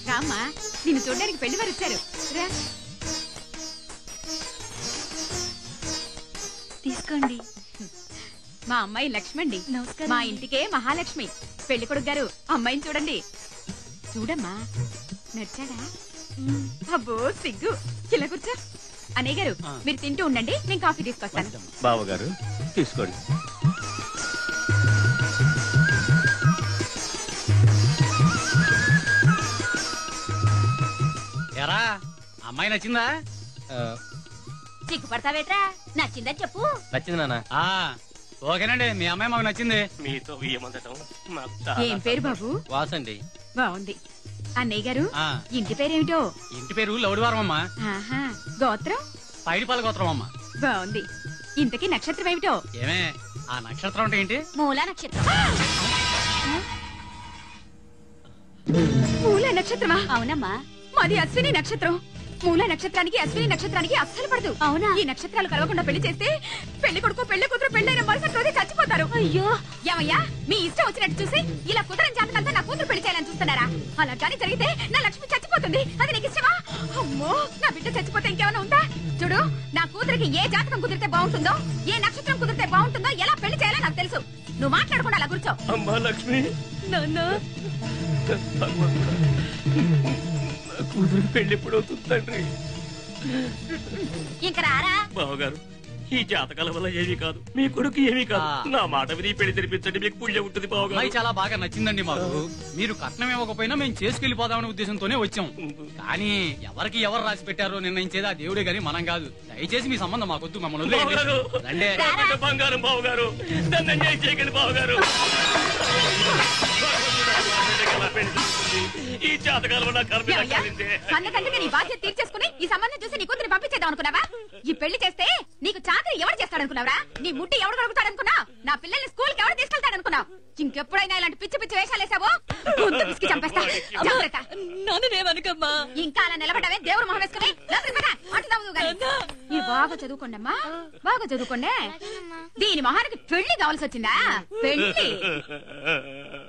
రామ్మా నిన్ను చూడడానికి పెళ్లి వారు వచ్చారు రా తీసుకోండి మా అమ్మాయి లక్ష్మండి నమస్కారం మా అండి. ఇంటికే మహాలక్ష్మి పెళ్లి కొడుకు గారు అమ్మాయిని చూడండి చూడమ్మా నచ్చాడా అబ్బో సిగ్గు ఇలా కూర్చో అన్నయ్య గారు ఆ. మీరు తింటూ ఉండండి నేను కాఫీ తీసుకొస్తాను బావగారు తీసుకోండి ఎరా అమ్మాయి నచ్చిందా సిగ్గుపడతావేట్రా నచ్చిందని చెప్పు నచ్చింది నాన్న ఆ ఓకేనండి మీ అమ్మాయి మాకు నచ్చింది మీతో ఏమందటం నాకు ఏం పేరు బాబు వాసండి బాగుంది అన్నయ్య గారు ఆ ఇంటి పేరేమిటో ఇంటి పేరు లౌడివారం అమ్మా ఆహా గోత్రం పైడిపాల గోత్రం అమ్మా బాగుంది ఇంతకీ నక్షత్రం ఏమిటో ఏమే ఆ నక్షత్రం అంటే ఏంటి మూలా నక్షత్రం మూల నక్షత్రమా అవునమ్మా మాది అశ్విని నక్షత్రం మూల నక్షత్రానికి అశ్విని నక్షత్రానికి అస్సలు పడదు అవునా ఈ నక్షత్రాలు కలవకుండా పెళ్లి చేస్తే పెళ్లి కొడుకు పెళ్లి కూతురు పెళ్ళైన మరుసటి రోజే చచ్చిపోతారు అయ్యో ఏమయ్యా మీ ఇష్టం వచ్చినట్టు చూసి ఇలా కుదరని జాతకాలతో నా కూతురు పెళ్లి చేయాలని చూస్తున్నారా అలా కానీ జరిగితే నా లక్ష్మి చచ్చిపోతుంది అది నీకు ఇష్టమా అమ్మో నా బిడ్డ చచ్చిపోతే ఇంకేమైనా ఉందా చూడు నా కూతురికి ఏ జాతకం కుదిరితే బాగుంటుందో ఏ నక్షత్రం కుదిరితే బాగుంటుందో ఎలా పెళ్లి చేయాలో నాకు తెలుసు నువ్వు మాట్లాడకుండా అలా కూర్చో అమ్మా లక్ష్మి నాన్న భగవంతుడా. నా కూతురు పెళ్లి ఎప్పుడవుతుంది తండ్రి ఇంక రారా బావగారు ఈ జాతకాల వల్ల ఏమీ కాదు మీ కొడుకు ఏమీ కాదు ఆ. నా మాట విని పెళ్లి తెరిపించండి మీకు పుణ్యం ఉంటుంది అమ్మాయి బావగారు చాలా బాగా నచ్చిందండి మాకు మీరు కట్నం ఇవ్వకపోయినా మేము చేసుకెళ్లిపోదామనే ఉద్దేశంతోనే వచ్చాం కానీ ఎవరికి ఎవరు రాసి పెట్టారో నిర్ణయించేది ఆ దేవుడే గాని మనం కాదు దయచేసి మీ సంబంధం మాకొద్దు మమ్మల్ని బావగారు వదిలేయండి. రండి నా బిడ్డ బంగారం బావగారు నన్ను అన్యాయం చేయకండి బావగారు భగవంతుడా, నా బిడ్డకి ఎలా పెళ్లి జరుగుతుంది? ఈ జాతకాల వల్ల కర్మ ఏమయ్యా? కలిగిందే కన్న తండ్రిగా నీ బాధ్యత తీర్చేసుకుని ఈ సంబంధం చూసి నీ కూతురు పంపించేద్దాం అనుకున్నావా ఈ పెళ్లి చేస్తే నీకు చాకరి ఎవరు చేస్తాడనుకున్నావా నీ ముట్టి ఎవడు కడుగుతాడనుకున్నా నా పిల్లల్ని స్కూల్ కి ఎవరు తీసుకెళ్తాడనుకున్నావు ఇంకెప్పుడైనా ఇలాంటి పిచ్చి పిచ్చి వేషాలు వేసావో గొంతు పిసికి చంపేస్తా జాగ్రత్త నాన్ననేమనుకమ్మా ఇంకా అలా నిలబడవే దేవుడు మొహం వేసుకుని లోపలికి పద, అటు తవ్వుదు గాని. మీరు బాగా చదువుకోండి అమ్మా బాగా చదువుకోండి దీని మొహానికి పెళ్లి కావాల్సి వచ్చిందా పెళ్లి